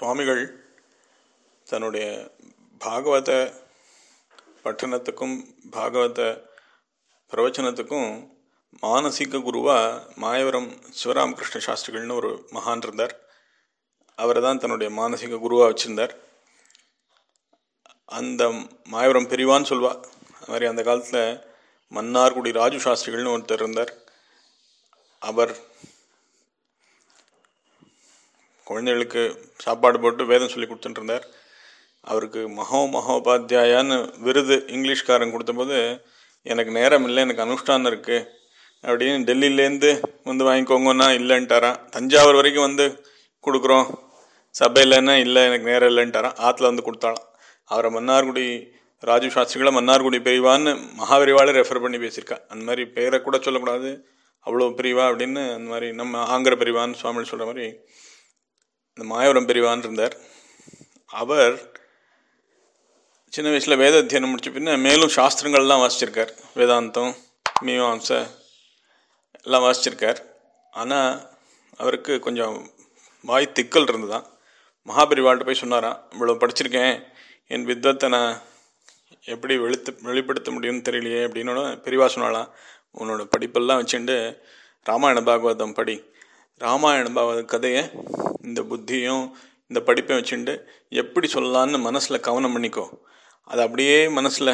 சுவாமிகள் தன்னுடைய பாகவத பட்டணத்துக்கும் பாகவத பிரவச்சனத்துக்கும் மானசீக குருவாக மாயவரம் சிவராமகிருஷ்ண சாஸ்திரிகள்னு ஒரு மகான் இருந்தார் அவரை தான் தன்னுடைய மானசீக குருவாக வச்சுருந்தார் அந்த மாயவரம் பெரியவான்னு சொல்வா அது மாதிரி அந்த காலத்தில் மன்னார்குடி ராஜு சாஸ்திரிகள்னு ஒருத்தர் இருந்தார் அவர் குழந்தைகளுக்கு சாப்பாடு போட்டு வேதம் சொல்லி கொடுத்துட்டு இருந்தார் அவருக்கு மகோ மகோபாத்தியாயான்னு விருது இங்கிலீஷ்காரன் கொடுத்தபோது எனக்கு நேரம் இல்லை எனக்கு அனுஷ்டானம் இருக்குது அப்படின்னு டெல்லியிலேருந்து வந்து வாங்கிக்கோங்கன்னா இல்லைன்ட்டாரான் தஞ்சாவூர் வரைக்கும் வந்து கொடுக்குறோம் சபையிலன்னா இல்லை எனக்கு நேரம் இல்லைன்ட்டாரான் ஆற்றுல வந்து கொடுத்தாலாம் அவரை மன்னார்குடி ராஜு சாஸ்திரிகளை மன்னார்குடி பெரியவான்னு மகாபெரிவாளே ரெஃபர் பண்ணி பேசியிருக்கா அந்த மாதிரி பேரை கூட சொல்லக்கூடாது அவ்வளோ பெரியவா அப்படின்னு அந்த மாதிரி நம்ம ஆங்கிற பெரியவான்னு சுவாமி சொல்கிற மாதிரி இந்த மாயவரம் பெரியவான் இருந்தார் அவர் சின்ன வயசில் வேத அத்தியனம் முடிச்ச பின்ன மேலும் சாஸ்திரங்கள்லாம் வாசிச்சிருக்கார் வேதாந்தம் மீமாம்சை எல்லாம் வாசிச்சிருக்கார் ஆனால் அவருக்கு கொஞ்சம் வாய் திக்கல் இருந்துதான் மகாபெரிவாள்கிட்ட போய் சொன்னாராம் இவ்வளோ படிச்சிருக்கேன் என் வித்வத்தை நான் எப்படி வெளித்து வெளிப்படுத்த முடியும்னு தெரியலையே அப்படின்னு பெரியவா சொன்னாலாம் உன்னோட படிப்பெல்லாம் வச்சுட்டு ராமாயண பாகவதம் படி ராமாயண பாகவத கதையை இந்த புத்தியும் இந்த படிப்பை வச்சுட்டு எப்படி சொல்லலான்னு மனசில் கவனம் பண்ணிக்கோ அது அப்படியே மனசில்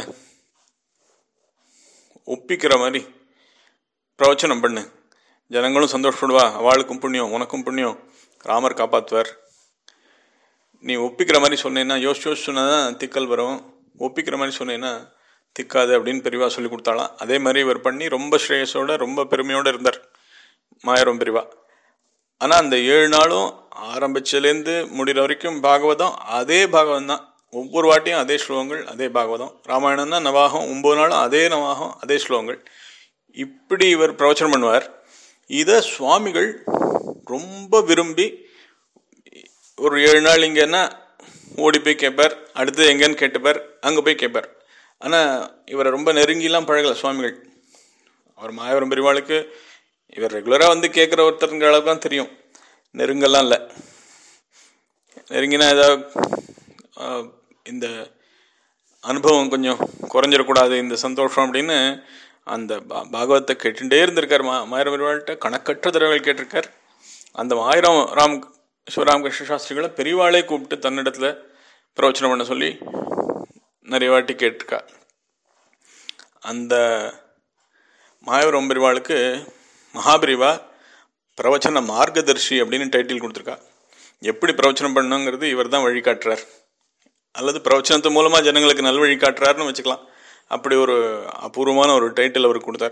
ஒப்பிக்கிற மாதிரி பிரவச்சனம் பண்ணு ஜனங்களும் சந்தோஷப்படுவா அவளுக்கும் புண்ணியம் உனக்கும் புண்ணியம் ராமர் காப்பாற்றுவார் நீ ஒப்பிக்கிற மாதிரி சொன்னேன்னா யோசிச்சு யோசிச்சு சொன்னால் திக்கல் வரும் ஒப்பிக்கிற மாதிரி சொன்னேன்னா திக்காது அப்படின்னு பெரியவா சொல்லி கொடுத்தாலாம் அதே மாதிரி இவர் பண்ணி ரொம்ப ஸ்ரேயஸோட ரொம்ப பெருமையோடு இருந்தார் மாயரம் பெரியவா ஆனால் அந்த ஏழு நாளும் ஆரம்பிச்சதுலேருந்து முடிகிற வரைக்கும் பாகவதம் அதே பாகவதம் தான் ஒவ்வொரு வாட்டியும் அதே ஸ்லோகங்கள் அதே பாகவதம் ராமாயணம்னா நவாகம் ஒம்பது நாளும் அதே நவாகம் அதே ஸ்லோகங்கள் இப்படி இவர் பிரவச்சனம் பண்ணுவார் இதை சுவாமிகள் ரொம்ப விரும்பி ஒரு ஏழு நாள் இங்கன்னா ஓடி போய் கேட்பார் அடுத்து எங்கன்னு கேட்டுப்பார் அங்கே போய் கேட்பார் ஆனால் இவரை ரொம்ப நெருங்கிலாம் பழகலை சுவாமிகள் அவர் மாயவரம் பெரியவாளுக்கு இவர் ரெகுலராக வந்து கேட்குற ஒருத்தருங்கிற அளவுக்கு தான் தெரியும் நெருங்கெல்லாம் இல்லை நெருங்கினா ஏதாவது இந்த அனுபவம் கொஞ்சம் குறைஞ்சிடக்கூடாது இந்த சந்தோஷம் அப்படின்னு அந்த பா பாகவத்தை கேட்டுட்டே இருந்திருக்கார் மா மாயிரம் பெரியவாள்கிட்ட கணக்கற்ற தடவைகள் கேட்டிருக்கார் அந்த ஆயிரம் ராம் சிவராமகிருஷ்ண சாஸ்திரிகளை பெரியவாளே கூப்பிட்டு தன்னிடத்தில் பிரவச்சனம் பண்ண சொல்லி நிறைய வாட்டி கேட்டிருக்கா அந்த மாயவரம் பெரியவாளுக்கு மகாபிரிவா பிரவச்சன மார்க்கதர்ஷி அப்படின்னு டைட்டில் கொடுத்துருக்கா எப்படி பிரவச்சனம் பண்ணுங்கிறது இவர் தான் வழிகாட்டுறார் அல்லது பிரவச்சனத்து மூலமாக ஜனங்களுக்கு நல் வழி காட்டுறாருன்னு வச்சுக்கலாம் அப்படி ஒரு அபூர்வமான ஒரு டைட்டில் அவர் கொடுத்தார்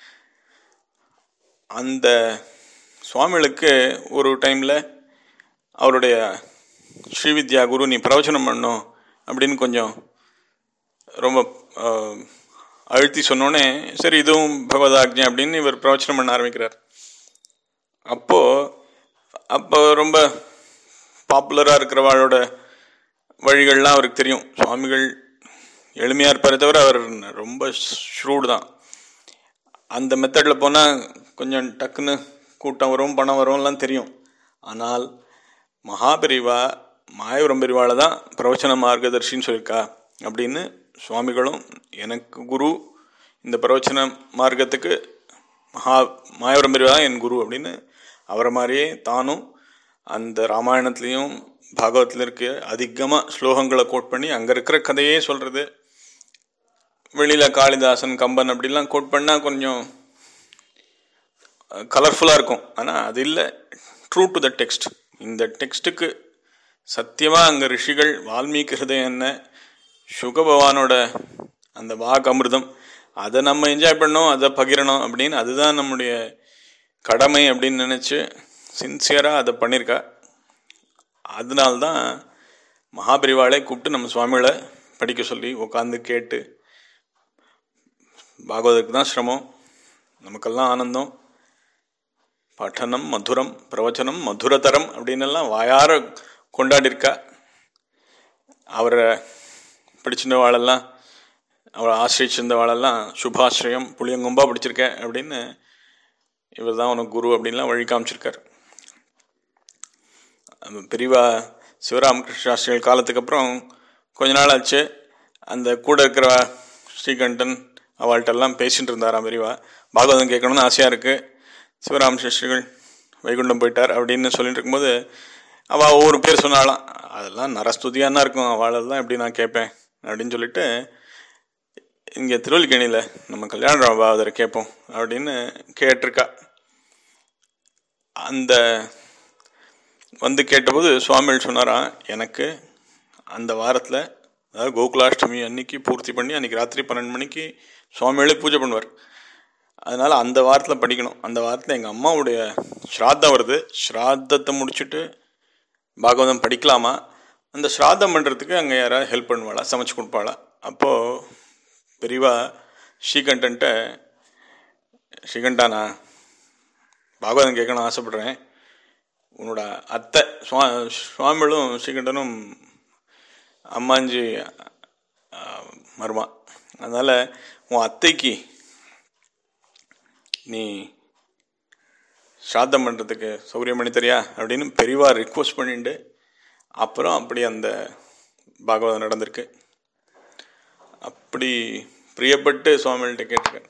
அந்த சுவாமிகளுக்கு ஒரு டைமில் அவருடைய ஸ்ரீவித்யா குரு நீ பிரவச்சனம் பண்ணும் அப்படின்னு கொஞ்சம் ரொம்ப அழுத்தி சொன்னோடனே சரி இதுவும் பகவதாக்ஞை அப்படின்னு இவர் பிரவச்சனம் பண்ண ஆரம்பிக்கிறார் அப்போது அப்போ ரொம்ப பாப்புலராக இருக்கிறவாளோட வழிகள்லாம் அவருக்கு தெரியும் சுவாமிகள் எளிமையாக இருப்பாரே தவிர அவர் ரொம்ப ஷ்ரூடு தான் அந்த மெத்தடில் போனால் கொஞ்சம் டக்குன்னு கூட்டம் வரும் பணம் வரும்லாம் தெரியும் ஆனால் மகாபெரிவா மாயவரம் பெரிவாளை தான் பிரவச்சன மார்க்கதர்ஷின்னு சொல்லியிருக்கா அப்படின்னு சுவாமிகளும் எனக்கு குரு இந்த பிரவச்சன மார்க்கத்துக்கு மகா மாயவரம் பெரிவா என் குரு அப்படின்னு அவரை மாதிரியே தானும் அந்த ராமாயணத்துலேயும் பாகவத்தில் இருக்க அதிகமாக ஸ்லோகங்களை கோட் பண்ணி அங்கே இருக்கிற கதையே சொல்கிறது வெளியில் காளிதாசன் கம்பன் அப்படிலாம் கோட் பண்ணால் கொஞ்சம் கலர்ஃபுல்லாக இருக்கும் ஆனால் அது இல்லை ட்ரூ டு த டெக்ஸ்ட் இந்த டெக்ஸ்ட்டுக்கு சத்தியமாக அங்கே ரிஷிகள் வால்மீகி ஹிருதயம் என்ன சுக பகவானோட அந்த வாக் அமிர்தம் அதை நம்ம என்ஜாய் பண்ணோம் அதை பகிரணும் அப்படின்னு அதுதான் நம்முடைய கடமை அப்படின்னு நினச்சி சின்சியராக அதை பண்ணியிருக்கா அதனால்தான் மகாபரிவாளை கூப்பிட்டு நம்ம சுவாமிகளை படிக்க சொல்லி உட்காந்து கேட்டு பாகவதற்கு தான் சிரமம் நமக்கெல்லாம் ஆனந்தம் பட்டனம் மதுரம் பிரவச்சனம் மதுரதரம் அப்படின்னு எல்லாம் வாயார கொண்டாடியிருக்கா அவரை பிடிச்சிருந்தவாளெல்லாம் அவரை ஆசிரிச்சிருந்தவாளெல்லாம் சுபாஸ்ரயம் புளியங்கொம்பா பிடிச்சிருக்க அப்படின்னு இவர் தான் உனக்கு குரு அப்படின்லாம் வழி காமிச்சிருக்கார் பெரியவா சிவராமகிருஷ்ண சாஸ்திரிகள் காலத்துக்கு அப்புறம் கொஞ்ச நாள் ஆச்சு அந்த கூட இருக்கிற ஸ்ரீகண்டன் அவள்கிட்டெல்லாம் பேசிட்டு இருந்தாராம் விரிவா பாகவதம் கேட்கணும்னு ஆசையாக இருக்குது சிவராம சாஸ்திரிகள் வைகுண்டம் போயிட்டார் அப்படின்னு சொல்லிட்டு இருக்கும்போது அவள் ஒவ்வொரு பேர் சொன்னாலாம் அதெல்லாம் நரஸ்துதியானா இருக்கும் அவளெல்லாம் எப்படி நான் கேட்பேன் அப்படின்னு சொல்லிட்டு இங்கே திருவல்லிக்கேணியில் நம்ம கல்யாண பாவதரை கேட்போம் அப்படின்னு கேட்டிருக்கா அந்த வந்து கேட்டபோது சுவாமிகள் சொன்னாராம் எனக்கு அந்த வாரத்தில் அதாவது கோகுலாஷ்டமி அன்னைக்கு பூர்த்தி பண்ணி அன்றைக்கி ராத்திரி பன்னெண்டு மணிக்கு சுவாமிகளே பூஜை பண்ணுவார் அதனால் அந்த வாரத்தில் படிக்கணும் அந்த வாரத்தில் எங்கள் அம்மாவுடைய ஸ்ராத்தம் வருது ஸ்ராத்தத்தை முடிச்சுட்டு பாகவதம் படிக்கலாமா அந்த ஸ்ராத்தம் பண்ணுறதுக்கு அங்கே யாராவது ஹெல்ப் பண்ணுவாளா சமைச்சு கொடுப்பாளா அப்போது பெரியவா ஸ்ரீகண்டன்ட்ட ஸ்ரீகண்டானா பாகவதம் கேட்கணும் ஆசைப்பட்றேன் உன்னோட அத்தை சுவா சுவாமிகளும் ஸ்ரீகண்டனும் அம்மாஞ்சி மருமா அதனால் உன் அத்தைக்கு நீ ஸ்ராத்தம் பண்ணுறதுக்கு சௌகரியம் பண்ணி தரியா அப்படின்னு பெரியவா ரிக்வஸ்ட் பண்ணிட்டு அப்புறம் அப்படி அந்த பாகவதம் நடந்திருக்கு அப்படி பிரியப்பட்டு சுவாமிகள்கிட்ட கேட்டிருக்கேன்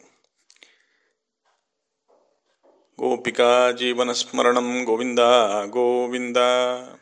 கோபிகா ஜீவனஸ்மரணம் கோவிந்தா கோவிந்தா